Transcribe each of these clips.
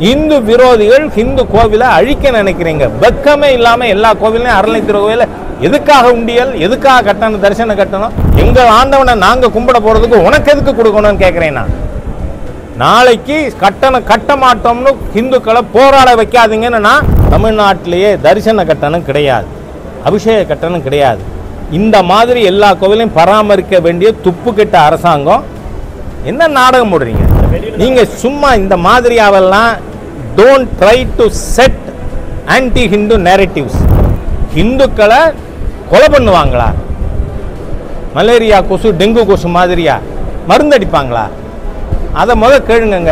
இந்து விரோதிகள் ஹிந்து கோவிலை அழிக்க நினைக்கிறீங்க வெக்கமே இல்லாம எல்லா கோவிலையும் அறநிலைத்துறை கோவில எதுக்காக உண்டியல் எதுக்காக கட்டணும் தரிசனம் கட்டணும் எங்க ஆண்டவனை நாங்க கும்பிட போறதுக்கு உனக்கு எதுக்கு கொடுக்கணும்னு கேட்கிறேன் நான் நாளைக்கு கட்டணம் கட்ட மாட்டோம்னு ஹிந்துக்களை போராட வைக்காதீங்கன்னு நான் தமிழ்நாட்டிலேயே தரிசன கட்டணம் கிடையாது அபிஷேக கட்டணம் கிடையாது இந்த மாதிரி எல்லா கோவிலையும் பராமரிக்க வேண்டிய துப்பு கெட்ட அரசாங்கம் என்ன நாடகம் போடுறீங்க நீங்க சும்மா இந்த மாதிரியாவெல்லாம் don't try to set anti Hindu narratives ஹிந்துக்களை கொலை பண்ணுவாங்களா மலேரியா கொசு டெங்கு கொசு மாதிரியா மருந்தடிப்பாங்களா அதை முத கேளுங்கங்க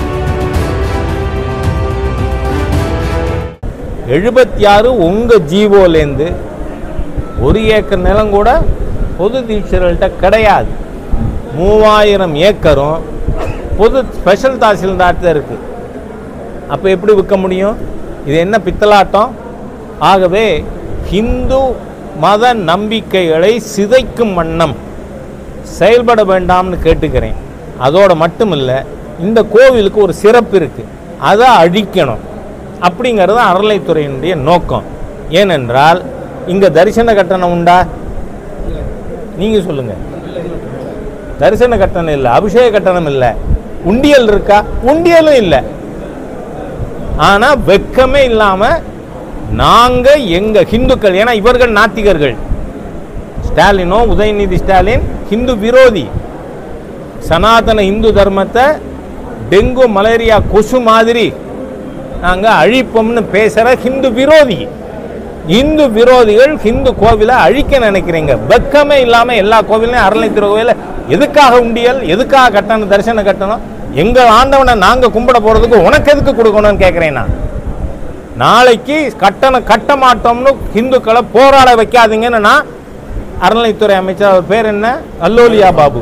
எழுபத்தி ஆறு உங்க ஜீவோலேருந்து ஒரு ஏக்கர் நிலம் கூட பொது தீட்சர்கள்ட்ட கிடையாது மூவாயிரம் ஏக்கரும் பொது ஸ்பெஷல் தாசில்தார்ட்ட இருக்கு அப்போ எப்படி விற்க முடியும் இது என்ன பித்தலாட்டம் ஆகவே ஹிந்து மத நம்பிக்கைகளை சிதைக்கும் வண்ணம் செயல்பட வேண்டாம்னு கேட்டுக்கிறேன் அதோட மட்டும் இல்லை இந்த கோவிலுக்கு ஒரு சிறப்பு இருக்கு அதை அழிக்கணும் அப்படிங்கிறது அறநிலைத்துறையினுடைய நோக்கம் ஏனென்றால் இங்க தரிசன கட்டணம் உண்டா நீங்க சொல்லுங்க தரிசன கட்டணம் இல்லை அபிஷேக கட்டணம் இல்லை உண்டியல் இருக்கா உண்டியலும் இல்லை ஆனா வெக்கமே இல்லாம நாங்க எங்க ஹிந்துக்கள் ஏன்னா இவர்கள் நாத்திகர்கள் ஸ்டாலினோ உதயநிதி ஸ்டாலின் ஹிந்து விரோதி சனாதன இந்து தர்மத்தை டெங்கு மலேரியா கொசு மாதிரி நாங்க அழிப்போம்னு பேசுற ஹிந்து விரோதி இந்து விரோதிகள் ஹிந்து கோவிலை அழிக்க நினைக்கிறீங்க வெக்கமே இல்லாம எல்லா கோவிலையும் அறநிலைத்துறை கோவில எதுக்காக உண்டியல் எதுக்காக கட்டணம் தரிசன கட்டணம் எங்க ஆண்டவனை நாங்க கும்பிட போறதுக்கு உனக்கு எதுக்கு கொடுக்கணும்னு கேட்கிறேன் நான் நாளைக்கு கட்டணம் கட்ட மாட்டோம்னு ஹிந்துக்களை போராட வைக்காதீங்கன்னு நான் அறநிலைத்துறை அமைச்சர் அவர் பேர் என்ன அல்லோலியா பாபு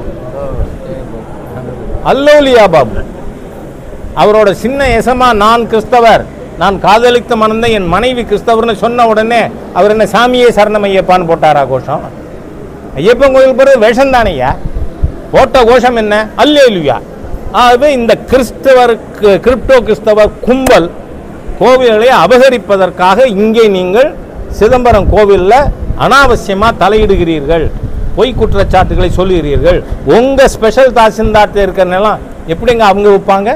அல்லோலியா பாபு அவரோட சின்ன எசமா நான் கிறிஸ்தவர் நான் காதலித்த மணந்த என் மனைவி கிறிஸ்தவர்னு சொன்ன உடனே அவர் என்ன சாமியே சரணம் ஐயப்பான்னு போட்டாரா கோஷம் ஐயப்பன் கோயில் பிறகு வேஷம் தானையா போட்ட கோஷம் என்ன அல்லேலுயா ஆகவே இந்த கிறிஸ்தவர் கிரிப்டோ கிறிஸ்தவர் கும்பல் கோவில்களை அபகரிப்பதற்காக இங்கே நீங்கள் சிதம்பரம் கோவிலில் அனாவசியமாக தலையிடுகிறீர்கள் பொய் குற்றச்சாட்டுகளை சொல்லுகிறீர்கள் உங்கள் ஸ்பெஷல் தாசில்தார்ட்ட இருக்கிற நிலம் எப்படிங்க அவங்க விற்பாங்க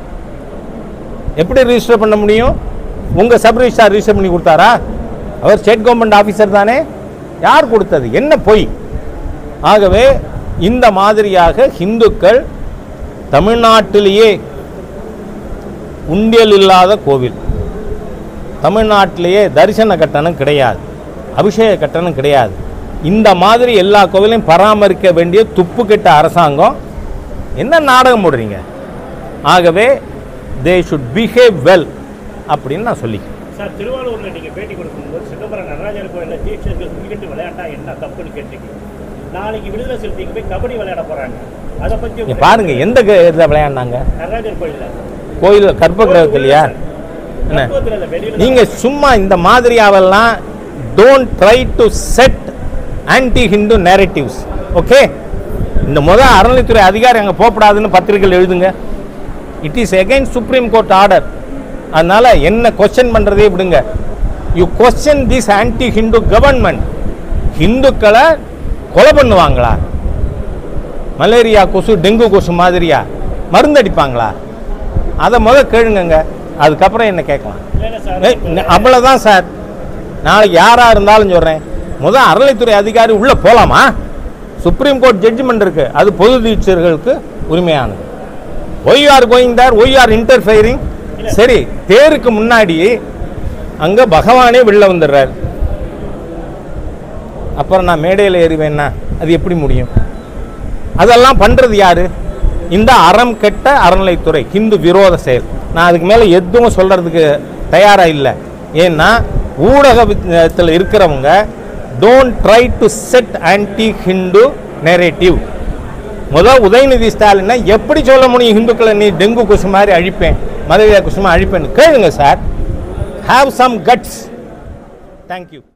எப்படி ரிஜிஸ்டர் பண்ண முடியும் உங்கள் சப் ரிஜிஸ்டார் ரிஜிஸ்டர் பண்ணி கொடுத்தாரா அவர் ஸ்டேட் கவர்மெண்ட் ஆஃபீஸர் தானே யார் கொடுத்தது என்ன பொய் ஆகவே இந்த மாதிரியாக இந்துக்கள் தமிழ்நாட்டிலேயே உண்டியல் இல்லாத கோவில் தமிழ்நாட்டிலேயே தரிசன கட்டணம் கிடையாது அபிஷேக கட்டணம் கிடையாது இந்த மாதிரி எல்லா கோவிலையும் பராமரிக்க வேண்டிய துப்பு கெட்ட அரசாங்கம் என்ன நாடகம் போடுறீங்க ஆகவே தே ஷுட் பிஹேவ் வெல் அப்படின்னு நான் சொல்லிக்கிறேன் சார் திருவாரூர்ல நீங்க பேட்டி கொடுக்கும்போது சிதம்பரம் நடராஜர் கோயில்ல தீட்சர்கள் கிரிக்கெட் விளையாட்டா என்ன தப்புன்னு கேட்டீங்க நாளைக்கு விடுதலை சிறுத்தைக்கு போய் கபடி விளையாட போறாங்க அதை பத்தி இங்க உங்க- பாருங்க எந்த இதில் விளையாடினாங்க நடராஜர் கோயில்ல கோயில் கற்ப கிரகத்திலையா என்ன தத்துவத்துல இல்ல, வெளியில நீங்க சும்மா இந்த மாதிரியாவெல்லாம் don't try to set anti Hindu narratives okay இந்த முத அறநிலைத்துறை அதிகாரி அங்கே போகக்கூடாதுன்னு பத்திரிகைகள் எழுதுங்க it is against supreme court order அதனால என்ன கொஸ்டின் பண்ணுறதே விடுங்க you question this anti Hindu government ஹிந்துக்களை கொலை பண்ணுவாங்களா மலேரியா கொசு டெங்கு கொசு மாதிரியா மருந்தடிப்பாங்களா அதை முத கேளுங்கங்க அதுக்கப்புறம் என்ன கேட்கலாம் இல்ல, இல்ல சார் ஏய், ந- அவ்வளவுதான் சார் நாளைக்கு யாரா இருந்தாலும் சொல்றேன் முதல் அறநிலைத்துறை அதிகாரி உள்ள போலாமா சுப்ரீம் கோர்ட் ஜட்ஜ்மெண்ட் இருக்கு அது பொது தீட்சர்களுக்கு உரிமையானது why are going there why are interfering சரி தேருக்கு முன்னாடி அங்க பகவானே வெளில வந்துடுறாரு அப்புறம் நான் மேடையில் ஏறுவேன்னா அது எப்படி முடியும் அதெல்லாம் பண்றது யாரு இந்த அறம் கெட்ட அறநிலைத்துறை ஹிந்து விரோத செயல் நான் அதுக்கு மேல எதுவும் சொல்றதுக்கு தயாரா இல்லை ஏன்னா ஊடகத்தில் இருக்கிறவங்க don't try to set anti Hindu narrative முதல் உதயநிதி ஸ்டாலினை எப்படி சொல்ல முடியும் ஹிந்துக்களை நீ டெங்கு கொசு மாதிரி அழிப்பேன் மலேரியா கொசு மாதிரி அழிப்பேன்னு கேளுங்க sir have some guts thank you